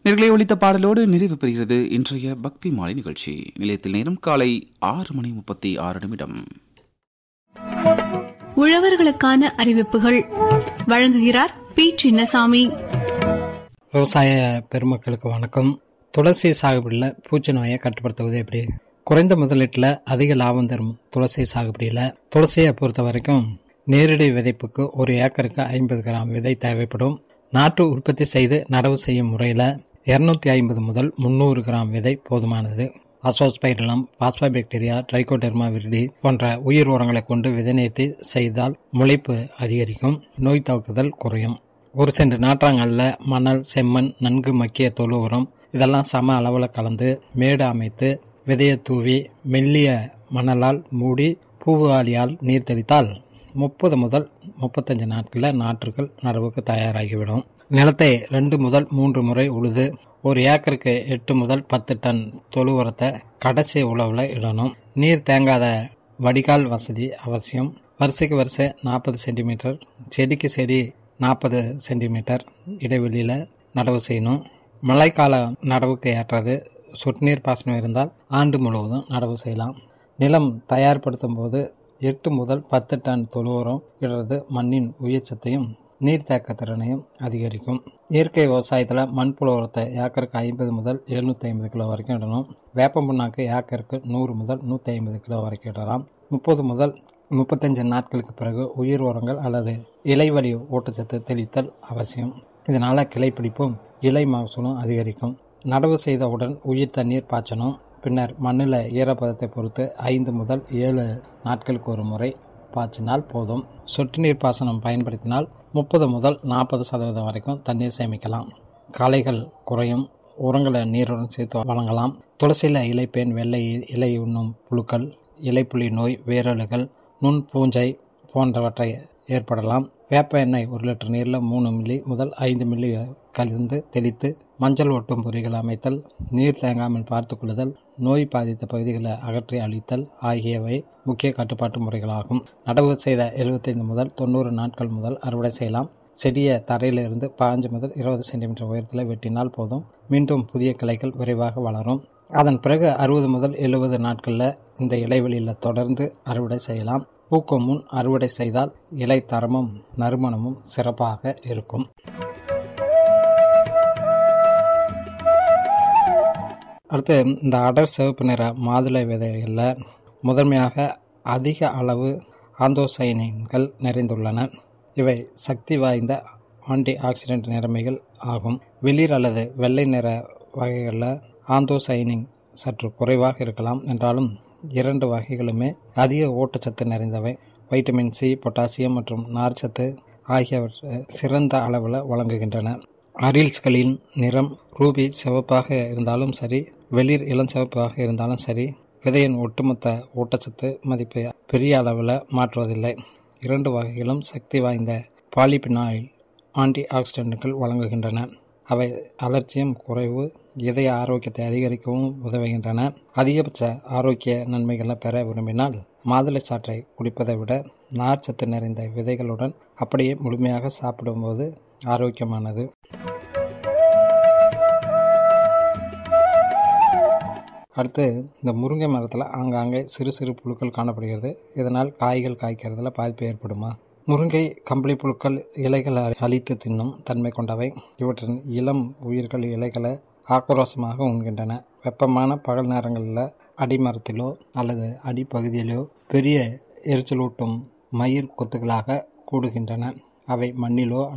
நேர்களை ஒழித்த பாடலோடு நிறைவு பெறுகிறது இன்றைய பக்தி மாலை நிகழ்ச்சி நிலையத்தில் நேரம் காலை ஆறு மணி முப்பத்தி ஆறு நிமிடம் உழவர்களுக்கான அறிவிப்புகள் வழங்குகிறார் பி சின்னசாமி விவசாய பெருமக்களுக்கு வணக்கம் துளசி சாகுபடியில் பூச்சி நோயை கட்டுப்படுத்துவது எப்படி குறைந்த முதலீட்டில் அதிக லாபம் தரும் துளசி சாகுபடியில் துளசியை பொறுத்த வரைக்கும் நேரடி விதைப்புக்கு ஒரு ஏக்கருக்கு ஐம்பது கிராம் விதை தேவைப்படும் நாற்று உற்பத்தி செய்து நடவு செய்யும் முறையில் இரநூத்தி ஐம்பது முதல் முந்நூறு கிராம் விதை போதுமானது அசோஸ்பைரலம் பாஸ்பாபாக்டீரியா ட்ரைகோடெர்மா விரிடி போன்ற உயிர் உரங்களை கொண்டு விதை நேர்த்தி செய்தால் முளைப்பு அதிகரிக்கும் நோய் தாக்குதல் குறையும் ஒரு சென்ட் நாற்றாங்கல்ல மணல் செம்மண் நன்கு மக்கிய தொழு உரம் இதெல்லாம் சம அளவில் கலந்து மேடு அமைத்து விதையை தூவி மெல்லிய மணலால் மூடி பூவாளியால் நீர் தெளித்தால் முப்பது முதல் முப்பத்தஞ்சு நாட்களில் நாற்றுகள் நடவுக்கு தயாராகிவிடும் நிலத்தை ரெண்டு முதல் மூன்று முறை உழுது ஒரு ஏக்கருக்கு எட்டு முதல் பத்து டன் தொழு உரத்தை கடைசி உழவில் இடணும் நீர் தேங்காத வடிகால் வசதி அவசியம் வரிசைக்கு வரிசை நாற்பது சென்டிமீட்டர் செடிக்கு செடி நாற்பது சென்டிமீட்டர் இடைவெளியில் நடவு செய்யணும் மழைக்கால நடவுக்கு ஏற்றது சொட்டுநீர் பாசனம் இருந்தால் ஆண்டு முழுவதும் நடவு செய்யலாம் நிலம் தயார்படுத்தும் போது எட்டு முதல் பத்து டன் தொழு உரம் இடுறது மண்ணின் உயிர்ச்சத்தையும் நீர்த்தேக்க திறனையும் அதிகரிக்கும் இயற்கை விவசாயத்தில் மண்புழு உரத்தை ஏக்கருக்கு ஐம்பது முதல் எழுநூற்றி ஐம்பது கிலோ வரைக்கும் இடணும் வேப்பம் புண்ணாக்கு ஏக்கருக்கு நூறு முதல் நூற்றி ஐம்பது கிலோ வரைக்கும் இடலாம் முப்பது முதல் முப்பத்தஞ்சு நாட்களுக்கு பிறகு உயிர் உரங்கள் அல்லது இலைவழி ஊட்டச்சத்து தெளித்தல் அவசியம் இதனால் கிளைப்பிடிப்பும் இலை மகசூலும் அதிகரிக்கும் நடவு செய்தவுடன் உயிர் தண்ணீர் பாய்ச்சணும் பின்னர் மண்ணில் ஈரப்பதத்தை பொறுத்து ஐந்து முதல் ஏழு நாட்களுக்கு ஒரு முறை பாய்ச்சினால் போதும் சொட்டு நீர் பாசனம் பயன்படுத்தினால் முப்பது முதல் நாற்பது சதவீதம் வரைக்கும் தண்ணீர் சேமிக்கலாம் களைகள் குறையும் உரங்களை நீருடன் சேர்த்து வழங்கலாம் துளசியில் இலைப்பேன் வெள்ளை இலை உண்ணும் புழுக்கள் இலைப்புலி நோய் வேரலுகள் நுண் பூஞ்சை போன்றவற்றை ஏற்படலாம் வேப்ப எண்ணெய் ஒரு லிட்டர் நீரில் மூணு மில்லி முதல் ஐந்து மில்லி கலந்து தெளித்து மஞ்சள் ஒட்டும் பொறிகள் அமைத்தல் நீர் தேங்காமல் பார்த்துக்கொள்ளுதல் நோய் பாதித்த பகுதிகளை அகற்றி அழித்தல் ஆகியவை முக்கிய கட்டுப்பாட்டு முறைகளாகும் நடவு செய்த எழுபத்தைந்து முதல் தொண்ணூறு நாட்கள் முதல் அறுவடை செய்யலாம் செடியை தரையிலிருந்து பாஞ்சு முதல் இருபது சென்டிமீட்டர் உயரத்தில் வெட்டினால் போதும் மீண்டும் புதிய கிளைகள் விரைவாக வளரும் அதன் பிறகு அறுபது முதல் எழுபது நாட்களில் இந்த இலைவெளியில் தொடர்ந்து அறுவடை செய்யலாம் பூக்கும் முன் அறுவடை செய்தால் இலை தரமும் நறுமணமும் சிறப்பாக இருக்கும் அடுத்து இந்த அடர் சிவப்பு நிற மாதுளை விதைகளில் முதன்மையாக அதிக அளவு ஆந்தோசைனின்கள் நிறைந்துள்ளன இவை சக்தி வாய்ந்த ஆன்டி ஆக்சிடென்ட் நிறமைகள் ஆகும் வெளிர் அல்லது வெள்ளை நிற வகைகளில் ஆந்தோசைனிங் சற்று குறைவாக இருக்கலாம் என்றாலும் இரண்டு வகைகளுமே அதிக ஊட்டச்சத்து நிறைந்தவை வைட்டமின் சி பொட்டாசியம் மற்றும் நார்ச்சத்து ஆகியவற்றை சிறந்த அளவில் வழங்குகின்றன அரில்ஸ்களின் நிறம் ரூபி சிவப்பாக இருந்தாலும் சரி வெளிர் இளம் சிவப்பாக இருந்தாலும் சரி விதையின் ஒட்டுமொத்த ஊட்டச்சத்து மதிப்பை பெரிய அளவில் மாற்றுவதில்லை இரண்டு வகைகளும் சக்தி வாய்ந்த பாலிபினாயில் ஆன்டி ஆக்சிடென்ட்கள் வழங்குகின்றன அவை அலட்சியம் குறைவு இதய ஆரோக்கியத்தை அதிகரிக்கவும் உதவுகின்றன அதிகபட்ச ஆரோக்கிய நன்மைகளை பெற விரும்பினால் மாதுளை சாற்றை குடிப்பதை விட நார்ச்சத்து நிறைந்த விதைகளுடன் அப்படியே முழுமையாக சாப்பிடும்போது ஆரோக்கியமானது அடுத்து இந்த முருங்கை மரத்தில் ஆங்காங்கே சிறு சிறு புழுக்கள் காணப்படுகிறது இதனால் காய்கள் காய்க்கிறதுல பாதிப்பு ஏற்படுமா முருங்கை கம்பளி புழுக்கள் இலைகளை அழித்து தின்னும் தன்மை கொண்டவை இவற்றின் இளம் உயிர்கள் இலைகளை ஆக்ரோஷமாக உண்கின்றன வெப்பமான பகல் நேரங்களில் அடிமரத்திலோ அல்லது அடிப்பகுதியிலோ பெரிய எரிச்சலூட்டும் மயிர் கொத்துகளாக கூடுகின்றன அவை மண்ணிலோ